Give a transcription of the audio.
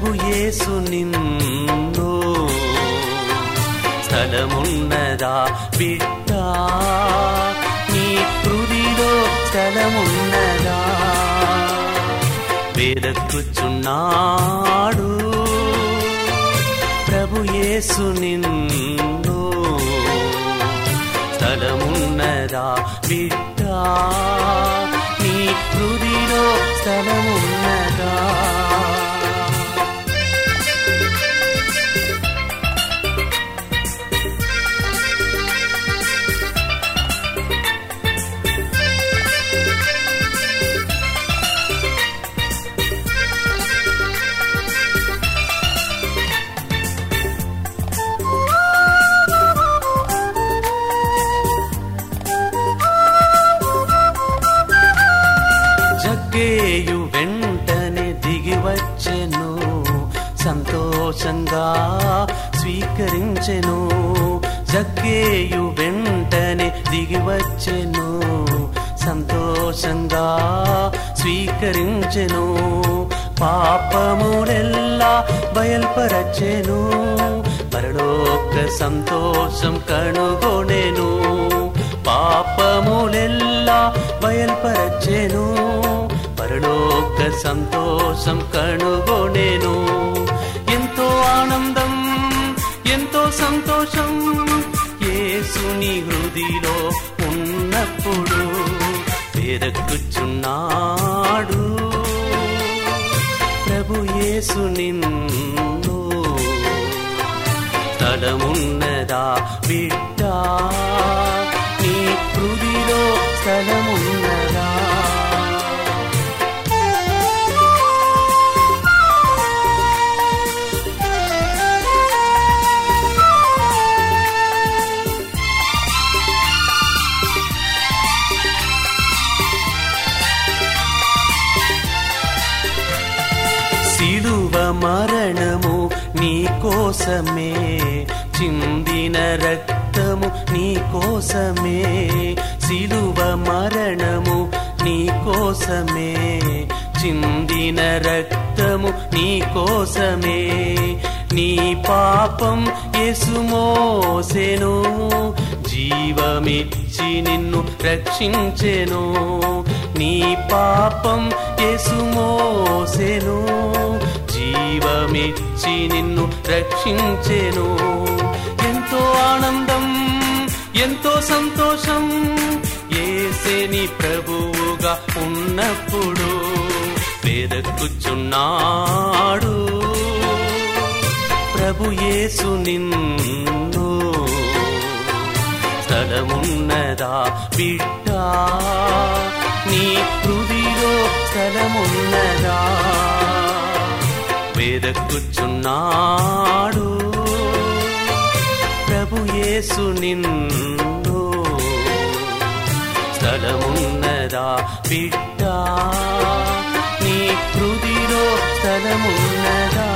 ప్రభు యేసు నిన్ను స్థలమున్నదా బిడ్డ నీ హృదిలో స్థలమున్నదా వేదక్కుచున్నాడు ప్రభు యేసు నిన్ను స్థలమున్నదా బిడ్డ నీ హృదిలో స్థలమున్నదా జగ్గేయు వెంటనే దిగి వచ్చెను సంతోషంగా స్వీకరించెను జగ్గేయు వెంటనే దిగి వచ్చెను సంతోషంగా స్వీకరించెను పాపములెల్లా బయల్పరచెను పరలోక సంతోషం కనుగొనెను పాపములెల్లా బయల్పరచెను పరలోక సంతోషం కనుగొనెను ఎంతో ఆనందం ఎంతో సంతోషం యేసుని హృదిలో ఉన్నప్పుడు వేదక్కుచున్నాడు ప్రభు యేసు నిన్ను స్థలమున్నదా బిడ్డ నీ హృదిలో స్థలమున్నదా సిలువ మరణము నీ కోసమే చిందిన రక్తము నీ కోసమే సిలువ మరణము నీ కోసమే చిందిన రక్తము నీ కోసమే నీ పాపం ఎసుమోసెను జీవమిచ్చి నిన్ను రక్షించెను నీ పాపం ఎసుమోసెను జీవమిచ్చి నిన్ను రక్షించెను ఎంతో ఆనందం ఎంతో సంతోషం ఏసేని ప్రభువుగా ఉన్నప్పుడు వేదక్కుచున్నాడు ప్రభు యేసు నిన్ను స్థలమున్నదా బిడ్డ నీ హృదిలో స్థలమున్నదా వేదక్కుచున్నాడు ప్రభు యేసు నిన్ను స్థలమున్నదా బిడ్డ నీ హృదిలో స్థలమున్నదా